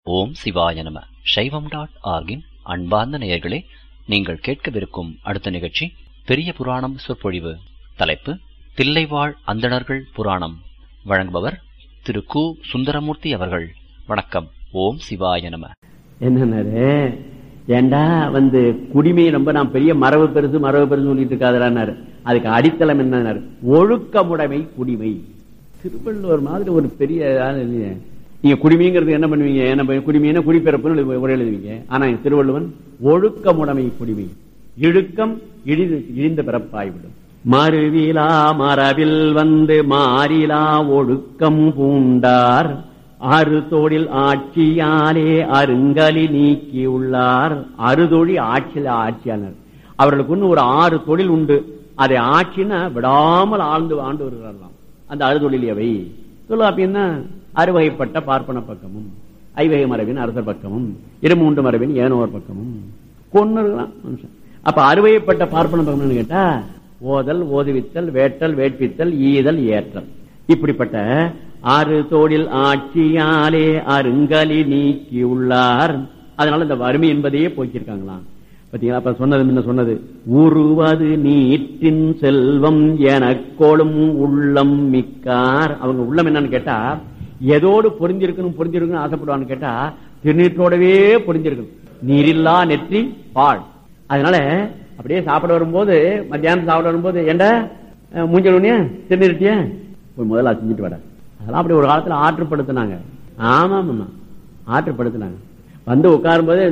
ஓம் சிவாய நம சைவம் டாட் ஆர்கின் அன்பார்ந்த நேயர்களே நீங்கள் கேட்கவிருக்கும் அடுத்த நிகழ்ச்சி பெரிய புராணம் சொற்பொழிவு தலைப்பு தில்லைவாழ் அந்தணர்கள் புராணம் வழங்குபவர் திரு கு சுந்தரமூர்த்தி அவர்கள் வணக்கம் ஓம் சிவாய நம என்னன்னாரு ஏண்டா வந்து குடிமை ரொம்ப நான் பெரிய மரபு பெருசு மரபு பெருசு சொல்லிட்டு இருக்காதுறாரு அதுக்கு அடித்தளம் என்னன்னாரு ஒழுக்கமுடைமை குடிமை திருவள்ளுவர் மாதிரி ஒரு பெரிய ஆள் இல்லையே நீங்க குடிமைங்கிறது என்ன பண்ணுவீங்க என்ன பண்ணுவீங்க? குடிமைன்னா குடிப்பிறப்புன்னு எழுது- ஒரு எழுதுவீங்க ஆனா இங்க திருவள்ளுவன் ஒழுக்கமுடைமை குடிமை இழுக்கம் இழிது இழிந்த பிறப்பாய்விடும் மறுவிலா மரபில் வந்து மாறிலா ஒழுக்கம் பூண்டார் அறுதொழில் ஆட்சியாலே அருங்கலி நீக்கியுள்ளார் அறுதொழி ஆட்சியில ஆட்சியாளர் அவர்களுக்கு இன்னும் ஒரு ஆறு தொழில் உண்டு அதை ஆட்சின்னா விடாமல் ஆழ்ந்து ஆண்டு வருகிறார்களாம் அந்த அறுதொழில் எவை தொல்லாப்பின்னா அறுவகைப்பட்ட பார்ப்பன பக்கமும் ஐவகை மரபின் அரசர் பக்கமும் இருமூன்று மரபின் ஏனோர் பக்கமும் கொன்னு இருக்கலாம் மனுஷன் அப்ப அறுவைப்பட்ட பார்ப்பன பக்கம்னு கேட்டா ஓதல் ஓதுவித்தல் வேட்டல் வேட்பித்தல் ஈதல் ஏற்றல் இப்படிப்பட்ட ஆறு தோடில் ஆட்சியாலே அருங்கலி நீக்கியுள்ளார் அதனால இந்த வறுமை என்பதையே போக்கியிருக்காங்களாம் பாத்தீங்களா அப்ப சொன்னது முன்ன சொன்னது உருவது நீற்றின் செல்வம் எனக்கோளும் உள்ளம் மிக்கார் அவங்க உள்ளம் என்னன்னு கேட்டா எதோடு பொருந்திருக்கணும் பொருந்திருக்கணும் ஆசைப்படுவான்னு கேட்டா திருநீற்றோடவே பொருந்திருக்கணும் நீரில்லா நெற்றி பால் அதனால அப்படியே சாப்பிட வரும்போது மத்தியானம் சாப்பிட வரும்போது ஏண்டா அஹ், மூஞ்சல் உடனே திருநீர்ட்டிய போய் முதல்ல அதை செஞ்சுட்டு வர அதெல்லாம் அப்படி ஒரு காலத்துல ஆற்றுப்படுத்தினாங்க ஆமா ஆமா ஆற்றுப்படுத்தினாங்க வந்து உட்காரும் போது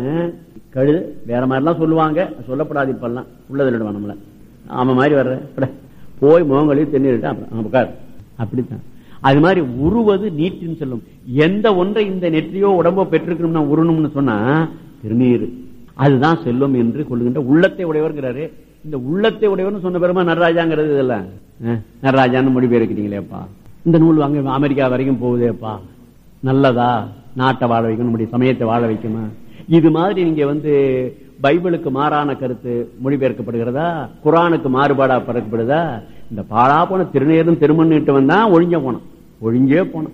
கழுது வேற மாதிரிலாம் சொல்லுவாங்க சொல்லப்படாது இப்பெல்லாம் உள்ளதில் விடுவான் நம்மள ஆமா மாதிரி வர்ற பட. போய் முகங்களையும் தென்னிட்டு அப்புறம் உட்கார் அப்படித்தான் அது மாதிரி உருவது நீட்டின் செல்லும் எந்த ஒன்றை இந்த நெற்றியோ உடம்போ பெற்றிருக்கணும்னா உருணும்னு சொன்னா திருநீர் அதுதான் செல்வம் என்று கொள்ளுகின்ற உள்ளத்தை உடையவர்ங்கிறாரு இந்த உள்ளத்தை உடையவர்னு சொன்ன பெருமா நடராஜாங்கிறது இதெல்லாம் அஹ், நடராஜான்னு மொழிபெயர்க்கிறீங்களேப்பா இந்த நூல் அங்க அமெரிக்கா வரைக்கும் போகுதேப்பா நல்லதா நாட்டை வாழ வைக்கணும் நம்முடைய சமயத்தை வாழ வைக்குமா இது மாதிரி நீங்க வந்து பைபிளுக்கு மாறான கருத்து மொழிபெயர்க்கப்படுகிறதா குரானுக்கு மாறுபாடா பறக்கப்படுதா இந்த பாழா போன திருநேரும் திருமண்ணிட்டு வந்தா ஒழிஞ்ச போனோம் ஒழிஞ்சே போனோம்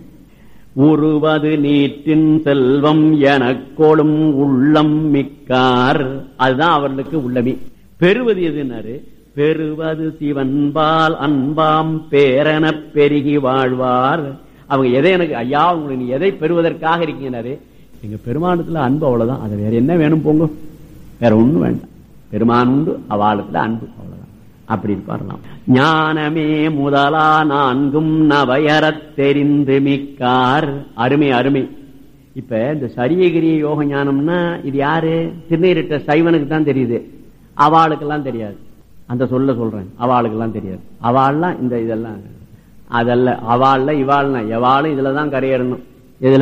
உருவது நீட்டின் செல்வம் எனக்கோளும் உள்ளம் மிக்கார் அதுதான் அவர்களுக்கு உள்ளமே பெறுவது எதுனாரு பெறுவது சிவன்பால் அன்பாம் பேரெனப் பெருகி வாழ்வார் அவங்க எதை எனக்கு ஐயா உங்களுக்கு நீ எதை பெறுவதற்காக இருக்கீங்கன்னாரு எங்க பெருமானத்துல அன்பு அவ்வளவுதான் அது வேற என்ன வேணும் போங்க வேற ஒண்ணும் வேண்டாம் பெருமான் உண்டு அவாளத்துல அன்பு அவ்வளவுதான் அப்படி இருப்பாரலாம் ஞானமே முதலா நான்கும் நவயரத் தெரிந்து மிக்கார் அருமை அருமை இப்ப இந்த சரியகிரிய யோக ஞானம்னா இது யாரு திருநீரிட்ட சைவனுக்கு தான் தெரியுது அவாளுக்கெல்லாம் தெரியாது அந்த சொல்ல சொல்றேன் அவாளுக்கெல்லாம் தெரியாது அவாள்லாம் இந்த இதெல்லாம் அதல்ல அவாள்ல இவாள்னா எவாளும் இதுலதான் கரையேறணும் இதுல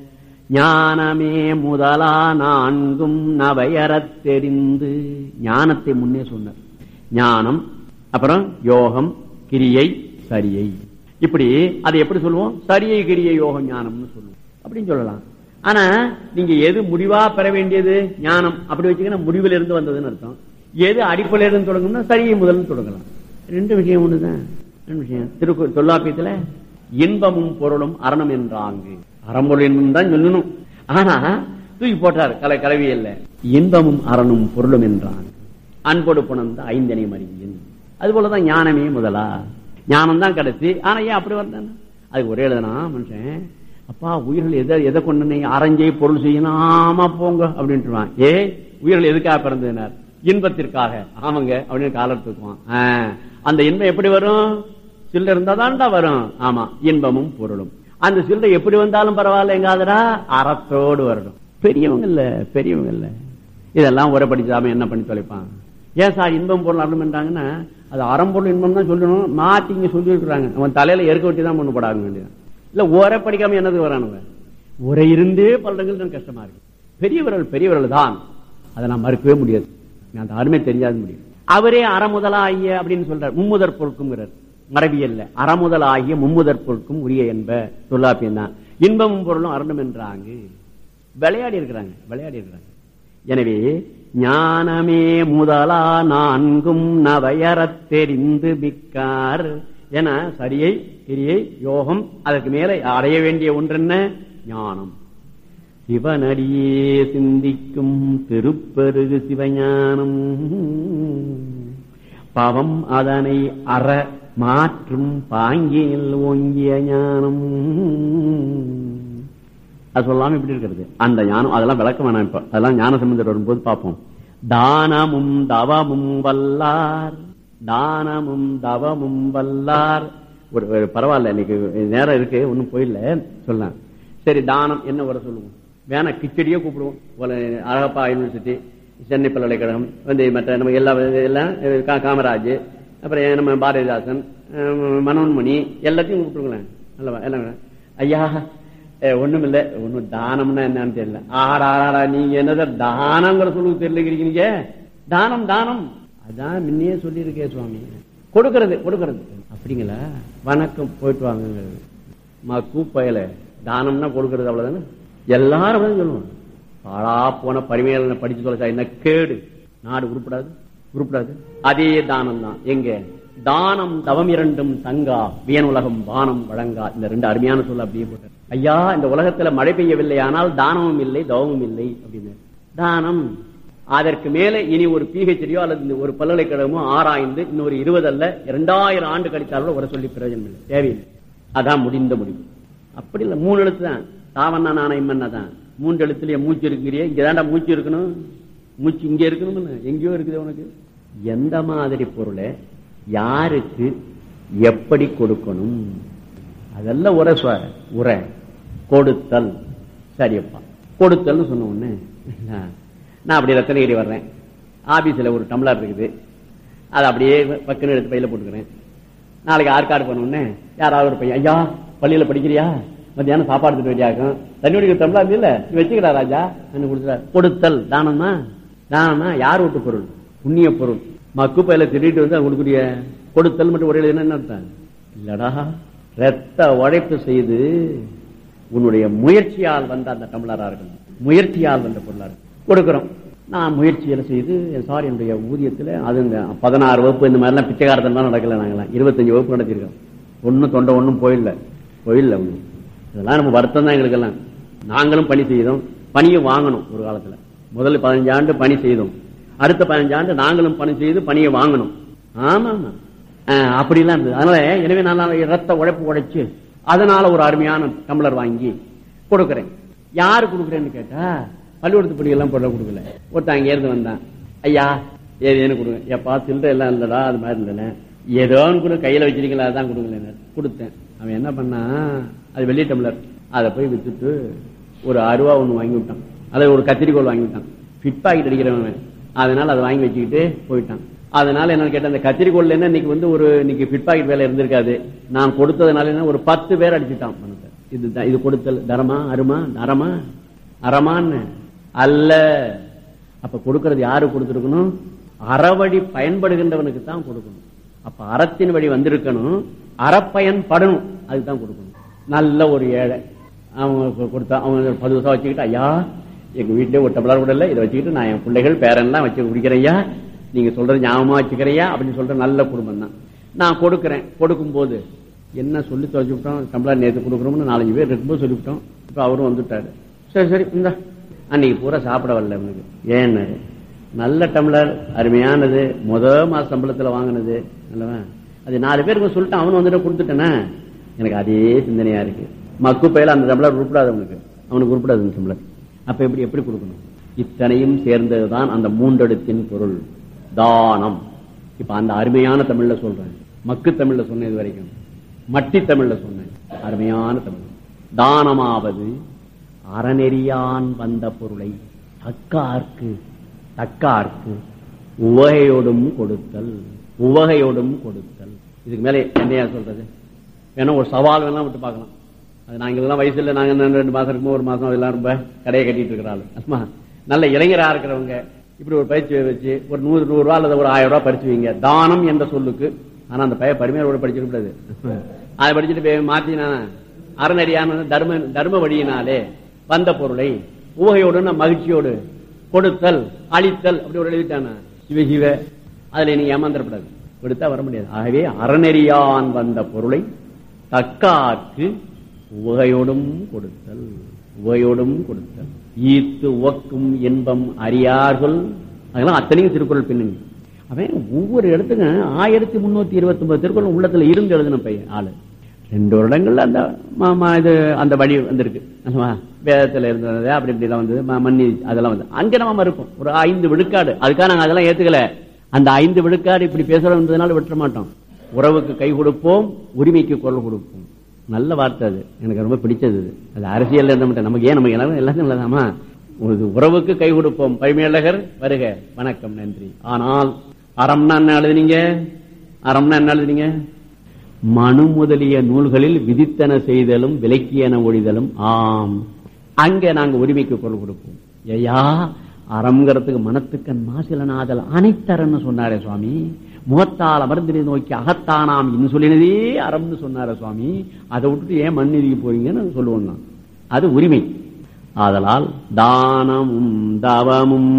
ஞானமே முதலா நான்கும் நவையறத் தெரிந்து ஞானத்தை முன்னே சொன்னார் ஞானம் அப்புறம் யோகம் கிரியை சரியை இப்படி அதை எப்படி சொல்லுவோம் சரியை கிரியை யோகம் ஞானம்னு சொல்லுவோம் அப்படின்னு சொல்லலாம் ஆனா நீங்க எது முடிவா பெற வேண்டியது ஞானம் அப்படி வச்சீங்கன்னா முடிவில் இருந்து வந்ததுன்னு அர்த்தம் எது அடிப்படையில இருந்து தொடங்கணும்னா சரியை முதல்னு தொடங்கலாம் ரெண்டு விஷயம் ஒண்ணுதான் ரெண்டு விஷயம் திருக்கு தொல்லாப்பியத்துல இன்பமும் பொருளும் அரணம் என்றாங்கு அறம்பொருள் என்பதும் தான் சொல்லணும் ஆனா தூக்கி போட்டார் கலை கலவியல்ல இன்பமும் அரணும் பொருளும் என்றான் அன்போடு புணர்ந்த ஐந்தனை மறியின் அது போலதான் ஞானமே முதலா ஞானம் தான் கடைசி ஆனா ஏன் அப்படி வந்தானே அதுக்கு ஒரே எழுதுனா மனுஷன் அப்பா உயிர்கள் எதை எதை கொண்டு நீ அரைஞ்சே பொருள் செய்யணும் ஆமா போங்க அப்படின்ட்டுருவான் ஏ உயிர்கள் எதுக்காக பிறந்ததுனார் இன்பத்திற்காக ஆமாங்க அப்படின்னு காலர் தூக்குவான் ஆ, அந்த இன்பம் எப்படி வரும் சில்லறை இருந்தா தான்டா வரும் ஆமா இன்பமும் பொருளும் அந்த சில்லறை எப்படி வந்தாலும் பரவாயில்ல எங்காதரா அறத்தோடு வரணும் பெரியவங்க இல்ல பெரியவங்க இல்ல இதெல்லாம் உரை படிச்சாம என்ன பண்ணி தொலைப்பான் ஏன் சார் இன்பம் பொருள் அருளும் என்றாங்கன்னா அது அறம்பொருள் இன்பம் தான் சொல்லணும் மாத்தி இங்க சொல்லி இருக்கிறாங்க அவன் தலையில எருக்க வெட்டி தான் பண்ணு போடாங்க வேண்டியது இல்ல உரை படிக்காம என்னது வரானுவ உரை இருந்தே பல்றங்கள் தான் கஷ்டமா இருக்கு பெரியவர்கள் பெரியவர்கள் தான் அதை நான் மறுக்கவே முடியாது நான் அந்த அருமை தெரிஞ்சாது முடியும் அவரே அறமுதலா ஆகிய அப்படின்னு சொல்றார் மும்முதற் பொருட்குங்கிறார் மரபியல்ல அறமுதல் ஆகிய மும்முதற் பொருட்கும் உரிய என்ப தொல்லாப்பியம் தான் இன்பமும் பொருளும் அருணும் என்றாங்க விளையாடி இருக்கிறாங்க விளையாடி இருக்கிறாங்க எனவே ஞானமே முதலா நான்கும் நவயரத் தெரிந்து மிக்கார் என சரியை கிரியை யோகம் அதற்கு மேலே அடைய வேண்டிய ஒன்று என்ன ஞானம் சிவனடியே சிந்திக்கும் திருப்பெருகு சிவஞானம் பவம் அதனை அற மாற்றும் பாங்கியில் ஓங்கிய ஞானம் அது சொல்லாம இப்படி இருக்கிறது அந்த ஞானம் அதெல்லாம் விளக்க வேணாம் இப்ப அதெல்லாம் ஞான சம்பந்தர் வரும்போது பார்ப்போம் தானமும் தவமும் வல்லார் தானமும் தவமும் வல்லார் ஒரு ஒரு பரவாயில்ல இன்னைக்கு நேரம் இருக்கு ஒன்னும் போயிடல சொல்லலாம் சரி தானம் என்ன வர சொல்லுவோம் வேணா கிச்சடியே கூப்பிடுவோம் ஒரு அழகப்பா யூனிவர்சிட்டி சென்னை பல்கலைக்கழகம் வந்து மற்ற நம்ம எல்லா எல்லாம் கா- காமராஜ் அப்புறம் நம்ம பாரதிதாசன் அஹ் மனோன்மணி எல்லாத்தையும் கூப்பிட்டுருங்களேன் அல்லவா எல்லாம் ஐயா ஒண்ணும் இல்ல ஒண்ணும் தானம்னா என்னன்னு தெரியல ஆடா ஆடா நீங்க என்னதான் தானங்கிற சொல்லுக்கு தெரியலங்கிறீங்க தானம் தானம் அதான் முன்னே சொல்லியிருக்கேன் சுவாமி கொடுக்கறது கொடுக்கறது அப்படிங்களா வணக்கம் போயிட்டு வாங்க மா கூப்பயல தானம்னா கொடுக்கறது அவ்வளவுதானே எல்லாரும் அப்படிதான் சொல்லுவாங்க பாழா போன பரிமையாளனை படிச்சு சொல்ல என்ன கேடு நாடு உருப்படாது உருப்படாது அதே தானம் தான் எங்க தானம் தவம் இரண்டும் தங்கா வியன் உலகம் வானம் வழங்கா இந்த ரெண்டு அருமையான சொல்ல அப்படியே போட்டார் ஐயா இந்த உலகத்துல மழை பெய்யவில்லை ஆனால் தானமும் இல்லை தவமும் இல்லை அப்படின்னு தானம் அதற்கு மேலே இனி ஒரு பிஹெச்டியோ அல்லது இந்த ஒரு பல்கலைக்கழகமோ ஆராய்ந்து இன்னொரு இருபது அல்ல இரண்டாயிரம் ஆண்டு கழித்தாலும் வர சொல்லி பிரயோஜனம் இல்லை தேவையில்லை அதான் முடிந்த முடிவு அப்படி இல்ல மூணு எழுத்து தான் தாவண்ணா நாணயம்னா தான் மூன்று எழுத்துலயே மூச்சு இருக்கிறியே இங்கதான்டா மூச்சு இருக்கணும் மூச்சு இங்க இருக்கணும் எங்கேயோ இருக்குது உனக்கு எந்த மாதிரி பொருளை யாருக்கு எப்படி கொடுக்கணும் அதெல்லாம் உரை சுவ உரை கொடுத்தல் சரியப்பா கொடுத்தல்னு சொன்ன உடனே நான் அப்படி ரத்தனகிரி வர்றேன் ஆபீஸ்ல ஒரு டம்ளர் இருக்குது அதை அப்படியே பக்குன்னு எடுத்து பையில போட்டுக்கிறேன் நாளைக்கு ஆற்காடு போன உடனே யாராவது ஒரு பையன் ஐயா பள்ளியில படிக்கிறியா மத்தியானம் சாப்பாடு எடுத்துட்டு வேண்டியாக்கும் தண்ணி குடிக்கிற டம்ளர் இல்ல நீ வச்சுக்கிறா ராஜா என்ன கொடுத்துறாரு கொடுத்தல் தானம்னா தானம்னா யார் வீட்டு பொருள் புண்ணிய பொருள் மக்கு பையில திருடிட்டு வந்து கொடுக்குறிய கொடுத்தல் மட்டும் ஒரே என்ன அர்த்தம் இல்லடா ரத்த உழைப்பு செய்து உன்னுடைய முயற்சியால் வந்த அந்த டம்ளரா இருக்கணும் முயற்சியால் வந்த பொருளா இருக்கு கொடுக்கிறோம் நான் முயற்சியில செய்து சாரி என்னுடைய ஊதியத்துல அது இந்த பதினாறு வகுப்பு இந்த மாதிரிலாம் பிச்சைக்காரத்தெல்லாம் நடக்கல நாங்களாம் இருபத்தஞ்சு வகுப்பு நடத்திருக்கோம் ஒன்னும் தொண்டை ஒன்னும் போயிடல போயிடல ஒண்ணும் இதெல்லாம் நம்ம வருத்தம் தான் எங்களுக்கெல்லாம் நாங்களும் பணி செய்தோம் பணியை வாங்கணும் ஒரு காலத்துல முதல்ல பதினஞ்சு ஆண்டு பணி செய்தோம் அடுத்த பதினஞ்சு ஆண்டு நாங்களும் பணி செய்து பணியை வாங்கணும் ஆமா ஆமா ஆஹ் அப்படிலாம் இருந்தது அதனால எனவே நான் ரத்த உழைப்பு உழைச்சு அதனால ஒரு அருமையான டம்ளர் வாங்கி கொடுக்கறேன் யாரு கொடுக்குறேன்னு கேட்டா பள்ளிக்கூடத்து படியெல்லாம் பொருளை கொடுக்கல ஒருத்தன் அங்க இருந்து வந்தான் ஐயா ஏதேன்னு கொடுங்க எப்பா சில்லறை எல்லாம் இல்லடா அது மாதிரி இல்லைல்ல ஏதோ கூட கையில வச்சிருக்கீங்களா அதான் கொடுக்கல கொடுத்தேன் அவன் என்ன பண்ணா அது வெள்ளி டம்ளர் அதை போய் வித்துட்டு ஒரு அருவா ஒண்ணு வாங்கி விட்டான் அதை ஒரு கத்திரிக்கோள் வாங்கி விட்டான் ஃபிட் பாக்கெட் அடிக்கிறவன் அதனால அதை வாங்கி வச்சுக்கிட்டு போயிட்டான் அதனால என்ன கேட்ட அந்த கத்திரிக்கோள் என்ன இன்னைக்கு வந்து ஒரு இன்னைக்கு ஃபிட் பாக்கெட் வேலை இருந்திருக்காது நான் கொடுத்ததுனால என்ன ஒரு பத்து பேர் அடிச்சுட்டான் பணத்தை இது இது கொடுத்தல் தரமா அருமா அறமா அறமான்னு அல்ல அப்ப கொடுக்கறது யாரு கொடுத்திருக்கணும் அறவழி பயன்படுகின்றவனுக்கு தான் கொடுக்கணும் அப்ப அறத்தின் வழி வந்திருக்கணும் அறப்பயன்படணும் அதுக்கு தான் கொடுக்கணும் நல்ல ஒரு ஏழை அவங்க கொடுத்தா அவங்க பது வருஷம் வச்சுக்கிட்டு ஐயா எங்க வீட்டிலே ஒரு டம்ளர் கூட இல்லை இதை வச்சுக்கிட்டு நான் என் பிள்ளைகள் பேரெல்லாம் வச்சு குடிக்கிறையா நீங்க சொல்றது ஞாபகமா வச்சுக்கிறையா அப்படின்னு சொல்ற நல்ல குடும்பம் தான் நான் கொடுக்கறேன் கொடுக்கும் போது என்ன சொல்லி தொலைச்சு விட்டோம் டம்ளர் நேற்று கொடுக்குறோம்னு நாலஞ்சு பேர் இருக்கும்போது சொல்லிவிட்டோம் இப்ப அவரும் வந்துட்டாரு சரி சரி இந்த அன்னைக்கு பூரா சாப்பிட வரல அவனுக்கு ஏன்னு நல்ல டம்ளர் அருமையானது முத மாச சம்பளத்துல வாங்கினது அல்லவா அது நாலு பேருக்கு சொல்லிட்டு அவனு வந்துட்டு கொடுத்துட்டேனா எனக்கு அதே சிந்தனையா இருக்கு மக்கு பயில அந்த டம்ளர் உருப்படாது அவனுக்கு அவனுக்கு உருப்படாது அந்த டம்ளர் அப்ப எப்படி எப்படி கொடுக்கணும் இத்தனையும் சேர்ந்ததுதான் அந்த மூன்றெடுத்தின் பொருள் தானம் இப்ப அந்த அருமையான தமிழ்ல சொல்றேன் மக்கு தமிழ்ல சொன்னது வரைக்கும் மட்டி தமிழ்ல சொன்னேன் அருமையான தமிழ் தானமாவது அறநெறியான் வந்த பொருளை தக்கார்க்கு தக்கார்க்கு உவகையோடும் கொடுத்தல் உவகையோடும் கொடுத்தல் இதுக்கு மேலே என்னையா சொல்றது வேணா ஒரு சவால் வேணா விட்டு பார்க்கலாம் அது நாங்க எல்லாம் வயசுல நாங்க இன்னும் ரெண்டு மாசம் இருக்குமோ ஒரு மாசம் எல்லாம் ரொம்ப கடையை கட்டிட்டு இருக்கிறாள் ஆமா நல்ல இளைஞரா இருக்கிறவங்க இப்படி ஒரு பயிற்சி வச்சு ஒரு நூறு நூறு ரூபா அல்லது ஒரு ஆயிரம் ரூபாய் பறிச்சு வைங்க தானம் என்ற சொல்லுக்கு ஆனா அந்த பையன் பரிமையோட படிச்சிருக்க கூடாது அதை படிச்சுட்டு போய் மாத்தினா அறநடியான தர்ம தர்ம வழியினாலே வந்த பொருளை ஊகையோடு மகிழ்ச்சியோடு கொடுத்தல் அழித்தல் அப்படி ஒரு எழுதிட்டானா சிவ சிவ அதுல நீங்க ஏமாந்துடக்கூடாது கொடுத்தா வர முடியாது ஆகவே அறநெறியான் வந்த பொருளை தக்காக்கு உகையோடும் கொடுத்தல் உவையோடும் கொடுத்தல் ஈத்து உவக்கும் இன்பம் அறியார்கள் அதெல்லாம் அத்தனையும் திருக்குறள் பின்னுங்க அவன் ஒவ்வொரு இடத்துக்கும் ஆயிரத்தி முன்னூத்தி இருபத்தி ஒன்பது திருக்குறள் உள்ளத்துல இருந்து எழுதின பையன் ஆளு ரெண்டு வருடங்கள்ல அந்த மாமா இது அந்த வழி வந்திருக்கு அல்லவா? வேதத்துல இருந்தது அப்படி இப்படி எல்லாம் வந்தது ம- மன்னி அதெல்லாம் வந்து அங்க நம்ம இருப்போம் ஒரு ஐந்து விழுக்காடு அதுக்காக நாங்க அதெல்லாம் ஏத்துக்கல அந்த ஐந்து விழுக்காடு இப்படி பேசுறதுனால விட்டுற மாட்டோம் உறவுக்கு கை கொடுப்போம் உரிமைக்கு குரல் கொடுப்போம் நல்ல வார்த்தை அது எனக்கு ரொம்ப பிடிச்சது அது. அது அரசியல் இருந்த மட்டும் நமக்கு ஏன் நமக்கு எல்லாரும் எல்லாத்தையும் நல்லதாமா ஒரு உறவுக்கு கை கொடுப்போம் பழமையழகர் வருக வணக்கம் நன்றி ஆனால் அறம்னா என்ன எழுதுனீங்க அறம்னா என்ன எழுதுனீங்க மனு முதலிய நூல்களில் விதித்தன செய்தலும் விலக்கியன ஒழிதலும் ஆம் அங்க நாங்க உரிமைக்கு குரல் கொடுப்போம் ஐயா அறம்ங்கிறதுக்கு மனத்துக்கண் மாசிலனாதல் அனைத்தரன்னு சொன்னாரே சுவாமி முகத்தால் அமர்ந்திரை நோக்கி அகத்தானாம் இன்னும் சொல்லினதே அறம்னு சொன்னாரே சுவாமி அதை விட்டுட்டு ஏன் மண்ணிதிக்கு போறீங்கன்னு சொல்லுவோம் நான் அது உரிமை ஆதலால் தானமும் தவமும்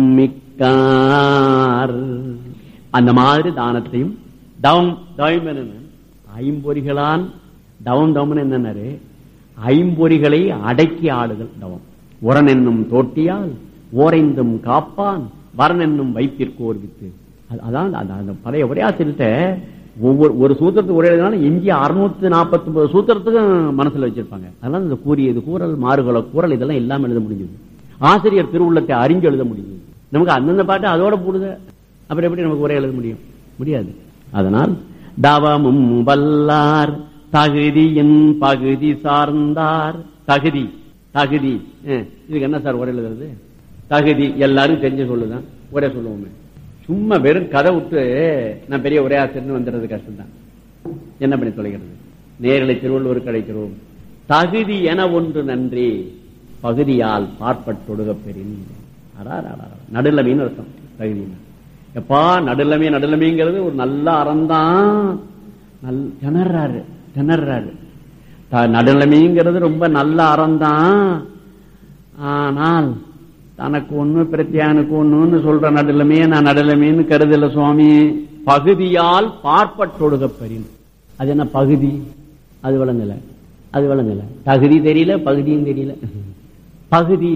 மிக்கார் அந்த மாதிரி தானத்தையும் தவம் தவம் என்ன ஐம்பொறிகளான் தவம் தவம்னு என்னன்னாரு ஐம்பொறிகளை அடக்கி ஆடுதல் தவம் உரன் என்னும் தோட்டியால் ஓரைந்தும் காப்பான் வரன் என்னும் வைப்பிற்கு ஓர்வித்து அது- அதான் அந்த- அந்த பழைய உரையாசிரிட்ட ஒவ்வொரு ஒரு சூத்திரத்துக்கு ஒரே எழுதினாலும் எஞ்சி அறுநூத்தி நாற்பத்தி ஒன்பது சூத்திரத்துக்கும் மனசுல வச்சிருப்பாங்க அதெல்லாம் இந்த கூறியது கூறல் மாறுகள கூறல் இதெல்லாம் இல்லாம எழுத முடிஞ்சது ஆசிரியர் திருவுள்ளத்தை அறிஞ்சு எழுத முடியுது நமக்கு அந்தந்த பாட்டு அதோட போடுத அப்புறம் எப்படி நமக்கு உரை எழுத முடியும் முடியாது அதனால் தவமும் வல்லார் தகுதியின் பகுதி சார்ந்தார் தகுதி தகுதி அஹ், இதுக்கு என்ன சார் உரை எழுதுறது தகுதி எல்லாரும் தெரிஞ்சு சொல்லுதான் ஒரே சொல்லுவோமே சும்மா வெறும் கதை விட்டு நான் பெரிய உரையாசிரியர்னு வந்துடுறது கஷ்டம்தான் என்ன பண்ணி தொலைகிறது நேரலை திருவள்ளுவர் கிடைக்கிறோம் தகுதி என ஒன்று நன்றி பகுதியால் பார்ப்பட்டொடுக பெறின் நடுலமைன்னு அர்த்தம் தகுதினா எப்பா நடுலமே நடுலமைங்கிறது ஒரு நல்ல அறம்தான் நல் திணறாரு திணறாரு த- நடுநிலைமைங்கிறது ரொம்ப நல்ல அறம்தான் ஆனால் தனக்கு ஒண்ணு பிரத்தியானுக்கு ஒண்ணுன்னு சொல்ற நடுநிலைமையே நான் நடுநிலைமைன்னு கருதல சுவாமி பகுதியால் பார்ப்பட்டொடுக பெறின் அது என்ன பகுதி அது விளங்கல அது விளங்கல தகுதி தெரியல பகுதியும் தெரியல பகுதி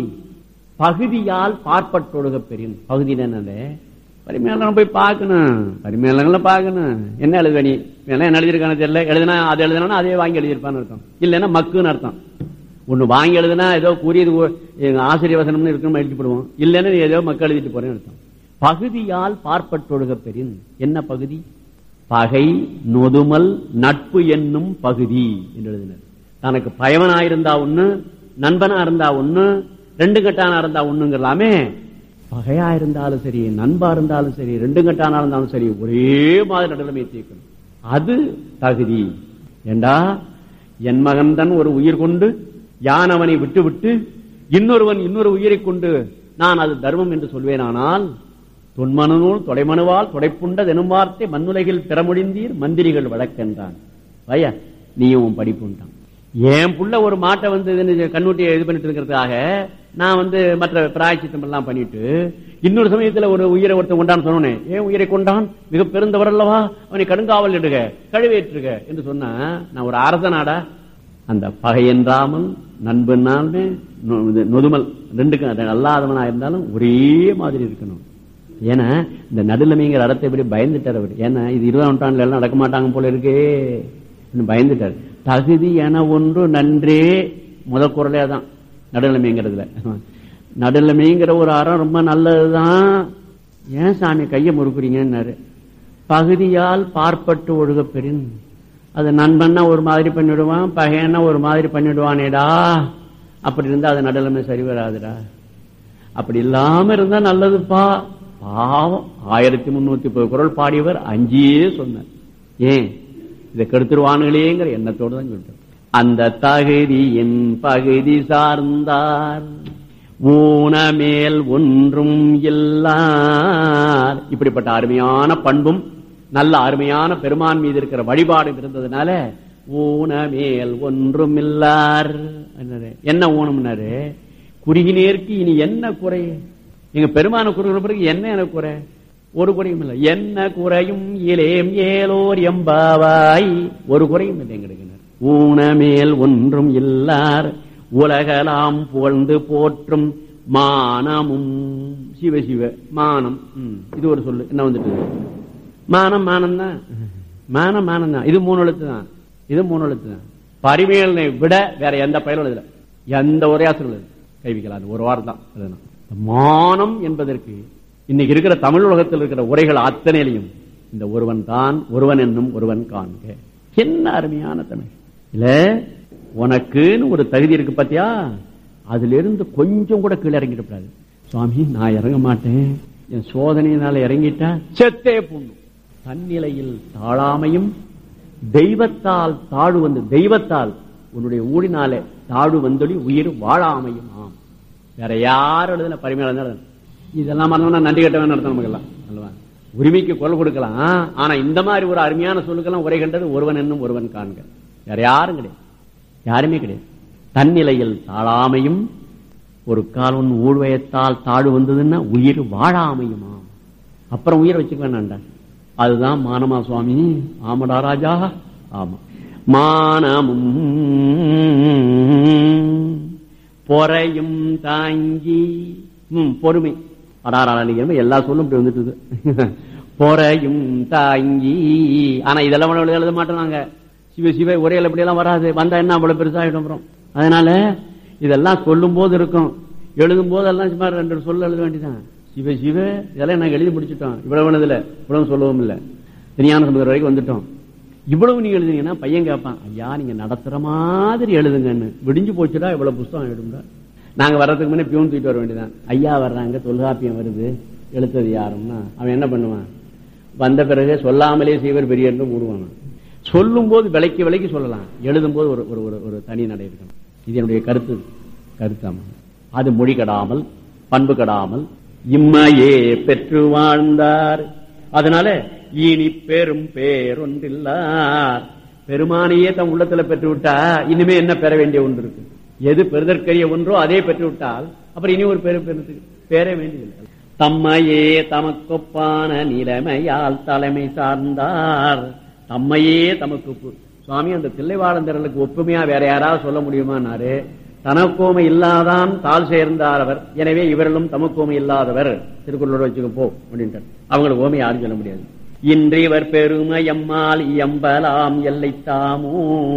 பகுதியால் பார்ப்பட்டொடுக பெறின் பகுதி என்னது பரிமையாளம் போய் பார்க்கணும் பரிமையாளங்களை பார்க்கணும் என்ன எழுதுவ நீ எல்லாம் என்ன எழுதியிருக்கானு தெரியல எழுதுனா அது எழுதுனா அதே வாங்கி எழுதியிருப்பான்னு அர்த்தம் இல்லைன்னா மக்குன்னு அர்த்தம் ஒண்ணு வாங்கி எழுதுனா ஏதோ கூறியது கூ- எங்க ஆசிரியர் வசனம்னு இருக்குன்னு எழுதி போடுவோம் இல்லைன்னா நீ ஏதோ மக்கள் எழுதிட்டு போறேன்னு அர்த்தம் பகுதியால் பார்ப்பட்டொழுக பெறின் என்ன பகுதி பகை நொதுமல் நட்பு என்னும் பகுதி என்று எழுதினர் தனக்கு பயவனாயிருந்தா ஒண்ணு நண்பனா இருந்தா ஒண்ணு ரெண்டு கட்டானா இருந்தா ஒண்ணுங்கலாமே பகையா இருந்தாலும் சரி நண்பா இருந்தாலும் சரி ரெண்டு கட்டானா இருந்தாலும் சரி ஒரே மாதிரி நடுநிலைமை தீர்க்கணும் அது தகுதி ஏண்டா என் மகன் தான் ஒரு உயிர் கொண்டு யான் அவனை விட்டு விட்டு இன்னொருவன் இன்னொரு உயிரை கொண்டு நான் அது தர்மம் என்று சொல்வேனானால் தொன்மனுநூல் தொலைமனுவால் தொடைப்புண்ட எனும் வார்த்தை மண்ணுலகில் பெறமுடிந்தீர் மந்திரிகள் வழக்கென்றான் வையா நீயும் உன் படிப்புண்டான் என் புள்ள ஒரு மாட்டை வந்து இதுன்னு கண்ணூட்டியை இது பண்ணிட்டு இருக்கிறதுக்காக நான் வந்து மற்ற பிராய்ச்சித்தம் எல்லாம் பண்ணிட்டு இன்னொரு சமயத்துல ஒரு உயிரை ஒருத்தன் கொண்டான்னு சொன்னேன் ஏன் உயிரை கொண்டான் மிக பெருந்தவர் அல்லவா அவனை கடுங்காவல் இடுக கழுவேற்றுக என்று சொன்னா நான் ஒரு அரசனாடா அந்த பகை என்றாமல் நண்பனாலுமே நொ- இது நொதுமல் ரெண்டுக்கும் அல்லாதவனா இருந்தாலும் ஒரே மாதிரி இருக்கணும் ஏன்னா இந்த நடுநிலைமைங்கிற அறத்தை எப்படி பயந்துட்டார் அவர் ஏன்னா இது இருபதாம் நூற்றாண்டுல எல்லாம் நடக்க மாட்டாங்க போல இருக்கே இன்னும் பயந்துட்டார் தகுதி என ஒன்று நன்றே முத குரலே தான் நடுநிலைமைங்கிறதுல நடுநிலைமைங்கிற ஒரு அறம் ரொம்ப நல்லதுதான் ஏன் சாமி கையை முறுக்குறீங்கன்னாரு பகுதியால் பார்ப்பட்டு ஒழுக பெறின் அது நண்பன்னா ஒரு மாதிரி பண்ணிடுவான் பகையன்னா ஒரு மாதிரி பண்ணிடுவானேடா அப்படி இருந்தா அது நடுநிலைமை சரி வராதுடா அப்படி இல்லாம இருந்தா நல்லதுப்பா பாவம் ஆயிரத்தி முன்னூத்தி முப்பது குரல் பாடியவர் அஞ்சியே சொன்னார் ஏன் இதை கெடுத்துருவானுங்களேங்கிற எண்ணத்தோடு தான் சொல்லிட்டார் அந்த தகுதியின் பகுதி சார்ந்தார் ஊனமேல் ஒன்றும் இல்லார் இப்படிப்பட்ட அருமையான பண்பும் நல்ல அருமையான பெருமான் மீது இருக்கிற வழிபாடும் இருந்ததுனால ஊனமேல் ஒன்றும் இல்லார் என்னது? என்ன ஊனம்னாரு குறுகினேற்கு இனி என்ன குறை எங்க பெருமான குறுகிற பிறகு என்ன எனக்கு குறை ஒரு குறையும் இல்லை என்ன குறையும் இலேம் ஏலோர் எம்பாவாய் ஒரு குறையும் இல்லை எங்களுக்கு ஊனமேல் ஒன்றும் இல்லார் உலகலாம் புகழ்ந்து போற்றும் மானமும் சிவ சிவ மானம் ம், இது ஒரு சொல்லு என்ன வந்துட்டு மானம் மானம் தான் மானம் மானம் தான் இது மூணு எழுத்து தான் இது மூணு எழுத்து தான் பரிமையலை விட வேற எந்த பயனும் எழுதல எந்த உரையாசலும் எழுதல கைவிக்கலாம் அது ஒரு வாரம் தான் எழுதணும். மானம் என்பதற்கு இன்னைக்கு இருக்கிற தமிழ் உலகத்தில் இருக்கிற உரைகள் அத்தனையிலையும் இந்த ஒருவன் தான் ஒருவன் என்னும் ஒருவன் காண்க என்ன அருமையான தமிழ் இல்ல உனக்குன்னு ஒரு தகுதி இருக்கு பாத்தியா அதுல இருந்து கொஞ்சம் கூட கீழே இறங்கிடக்கூடாது சுவாமி நான் இறங்க மாட்டேன் என் சோதனையினால இறங்கிட்டா செத்தே புண்ணும் தன்னிலையில் தாழாமையும் தெய்வத்தால் தாழ் வந்து தெய்வத்தால் உன்னுடைய ஊழினாலே தாழ் வந்தொழி உயிர் வாழாமையும் ஆம் வேற யார் எழுதுன பரிமையாளர் தான் இதெல்லாம் மறந்தோம்னா நன்றி கட்டவன் நடத்த நமக்கெல்லாம் அல்லவா உரிமைக்கு குரல் கொடுக்கலாம் ஆனா இந்த மாதிரி ஒரு அருமையான சொல்லுக்கெல்லாம் உரை கண்டது ஒருவன் என்னும் ஒருவன் காண்க வேற யாரும் கிடையாது யாருமே கிடையாது தன்னிலையில் தாழாமையும் ஒரு கால் ஒன்று ஊழ்வயத்தால் தாழ் வந்ததுன்னா உயிர் வாழாமையுமா அப்புறம் உயிர் வச்சுக்க வேணாண்டா அதுதான் மானமா சுவாமி ஆமடா ராஜா ஆமா மானமும் பொறையும் தாங்கி ம், பொறுமை அடாராளிக்கிறம எல்லா சொல்லும் இப்படி வந்துட்டு இருக்கு. பொறையும் தாங்கி ஆனா இதெல்லாம் உணவு எழுத மாட்டோம் நாங்க சிவ சிவ உரையில் இப்படி எல்லாம் வராது வந்தா என்ன அவ்வளவு பெருசாகிடும் அப்புறம் அதனால இதெல்லாம் சொல்லும் போது இருக்கும் எழுதும் போதெல்லாம் சும்மா ரெண்டு சொல்ல எழுத வேண்டியதான் சிவ சிவ இதெல்லாம் நாங்க எழுதி முடிச்சிட்டோம் இவ்வளவு எழுதல இவ்வளவு சொல்லவும் இல்லை திருஞான சமுதிரம் வரைக்கும் வந்துட்டோம் இவ்வளவு நீங்க எழுதுனீங்கன்னா பையன் கேட்பான் ஐயா நீங்க நடத்துற மாதிரி எழுதுங்கன்னு விடிஞ்சு போச்சுடா இவ்வளவு புஸ்தகம் ஆயிடும்டா நாங்க வர்றதுக்கு முன்னே பியூன் தூக்கிட்டு வர வேண்டியதான் ஐயா வர்றாங்க தொல்காப்பியம் வருது எழுத்தது யாருன்னா அவன் என்ன பண்ணுவான் வந்த பிறகு சொல்லாமலே செய்வர் பெரிய என்று மூடுவான் சொல்லும் போது விலைக்கு விலைக்கு சொல்லலாம் எழுதும் போது ஒரு ஒரு ஒரு ஒரு தனி நடை இருக்கணும் இது என்னுடைய கருத்து கருத்தாம அது மொழி கடாமல் பண்பு கடாமல் இம்மையே பெற்று வாழ்ந்தார் அதனால இனி பெரும் பேரொன்றில்லார் பெருமானையே தம் உள்ளத்துல பெற்று விட்டா இனிமே என்ன பெற வேண்டிய ஒன்று இருக்கு எது பெறுதற்கரிய ஒன்றோ அதே பெற்று விட்டால் அப்புறம் இனி ஒரு பெரு பெறுறதுக்கு பேரே வேண்டியதில்லை தம்மையே தமக்கொப்பான நிலைமையால் தலைமை சார்ந்தார் தம்மையே தமக்கு ஒப்பு. சுவாமி அந்த தில்லைவாழந்தர்களுக்கு ஒப்புமையா வேற யாராவது சொல்ல முடியுமானாரு தனக்கோமை இல்லாதான் தாழ் சேர்ந்தார் அவர் எனவே இவர்களும் தமக்கோமை இல்லாதவர் திருக்குறளோட வச்சுக்க போ அப்படின்ட்டார் அவங்களுக்கு ஓமை யாரும் சொல்ல முடியாது இன்று இவர் பெருமை எம்மால் எம்பலாம் எல்லை தாமோ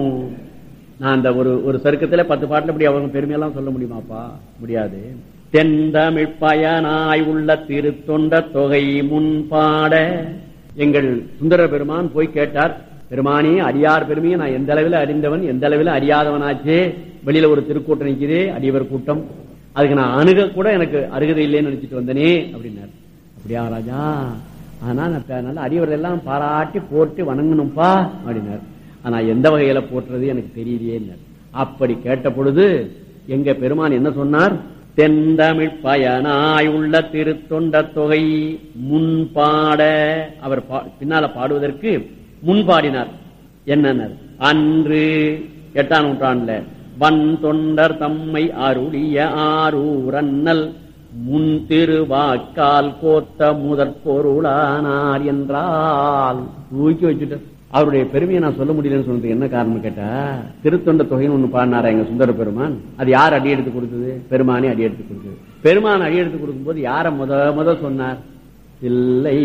நான் அந்த ஒரு ஒரு சருக்கத்துல பத்து பாட்டுல இப்படி அவங்க பெருமையெல்லாம் சொல்ல முடியுமாப்பா முடியாது தென்தமிழ் பயனாய் உள்ள திருத்தொண்ட தொகை முன்பாட எங்கள் சுந்தர பெருமான் போய் கேட்டார் பெருமானே அடியார் பெருமையை நான் எந்த அளவில் அறிந்தவன் எந்த அளவில் அறியாதவனாச்சே வெளியில ஒரு திருக்கூட்டம் நிக்குதே அடியவர் கூட்டம் அதுக்கு நான் அணுக கூட எனக்கு அருகதை இல்லைன்னு நினைச்சிட்டு வந்தனே அப்படின்னார் அப்படியா ராஜா ஆனா நான் ப- நல்ல அடியவர்கள் எல்லாம் பாராட்டி போட்டு வணங்கணும்பா அப்படின்னார் ஆனா எந்த வகையில போற்றுறது எனக்கு தெரியலையே அப்படி கேட்ட பொழுது எங்க பெருமான் என்ன சொன்னார் தென்தமிழ் பயனாய் உள்ள திருத்தொண்ட தொகை முன்பாட அவர் பா- பின்னால பாடுவதற்கு முன்பாடினார் என்னன்னார் அன்று எட்டாம் நூற்றாண்டுல வன் தொண்டர் தம்மை அருளிய ஆரூரன்னல் முன் திருவாக்கால் கோத்த முதற் பொருளானார் என்றால் தூக்கி வச்சுட்டு அவருடைய பெருமையை நான் சொல்ல முடியலன்னு சொன்னதுக்கு என்ன காரணம் கேட்டா திருத்தொண்ட தொகைன்னு ஒண்ணு பாடினாரா எங்க சுந்தர பெருமான் அது யார் அடி எடுத்து கொடுத்தது பெருமானே அடி எடுத்து கொடுத்தது பெருமான் அடி எடுத்து கொடுக்கும்போது யார முத முத சொன்னார் இல்லை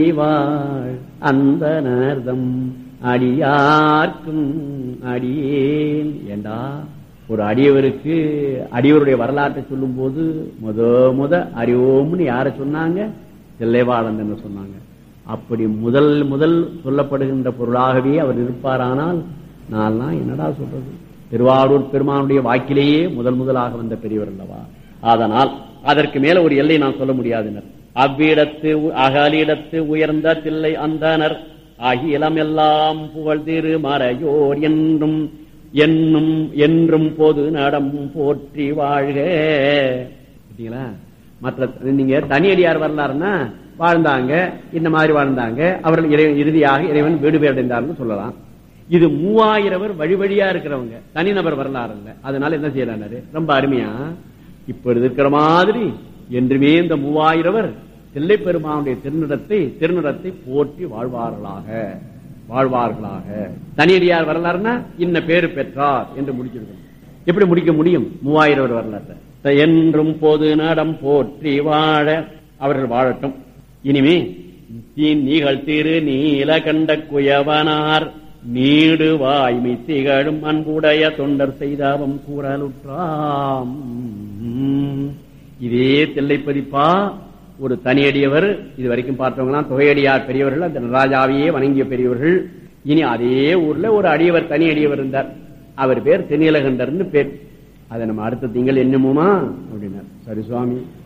வாழ் அந்த நேர்தம் அடியார்க்கும் அடியேன் ஏண்டா ஒரு அடியவருக்கு அடியவருடைய வரலாற்றை சொல்லும் போது முத முத அறிவோம்னு யார சொன்னாங்க தில்லைவாழந்தன் சொன்னாங்க அப்படி முதல் முதல் சொல்லப்படுகின்ற பொருளாகவே அவர் இருப்பாரானால் நான்லாம் என்னடா சொல்றது திருவாரூர் பெருமானுடைய வாக்கிலேயே முதல் முதலாக வந்த பெரியவர் அல்லவா அதனால் அதற்கு மேல ஒரு எல்லை நான் சொல்ல முடியாதுனர் அவ்விடத்து உ- அகலிடத்து உயர்ந்த தில்லை அந்தனர் அகிலம் எல்லாம் புகழ் திரு மறையோர் என்றும் என்னும் என்றும் பொது நடம் போற்றி வாழ்க பார்த்தீங்களா மற்ற நீங்க தனியடியார் வரலாறுன்னா வாழ்ந்தாங்க இந்த மாதிரி வாழ்ந்தாங்க அவர்கள் இறை- இறுதியாக இறைவன் வீடு பேரடைந்தார்னு சொல்லலாம் இது மூவாயிரவர் வழி வழியா இருக்கிறவங்க தனிநபர் வரலாறு இல்ல அதனால என்ன செய்யறாரு ரொம்ப அருமையா இப்ப இருக்கிற மாதிரி என்றுமே இந்த மூவாயிரவர் தில்லை பெருமானுடைய திருநிறத்தை திருநிறத்தை போற்றி வாழ்வார்களாக வாழ்வார்களாக தனியடியார் வரலாறுனா இன்ன பேரு பெற்றார் என்று முடிச்சிருக்கணும் எப்படி முடிக்க முடியும் மூவாயிரம் ஒரு வரலாற்று என்றும் பொது நடம் போற்றி வாழ அவர்கள் வாழட்டும் இனிமே தீ- நீகள் திரு நீல கண்ட குயவனார் நீடு வாய்மை திகழும் அன்புடைய தொண்டர் செய்தாவம் கூறலுற்றாம் இதே தில்லைப்பதிப்பா ஒரு தனியடியவர் இது வரைக்கும் பார்த்தவங்களாம் தொகையடியார் பெரியவர்கள் அந்த ராஜாவையே வணங்கிய பெரியவர்கள் இனி அதே ஊர்ல ஒரு அடியவர் தனி அடியவர் இருந்தார் அவர் பேர் தென்னிலகண்டர்னு பேர் அதை நம்ம அடுத்த திங்கள் என்னமுமா அப்படின்னார் சரி சுவாமி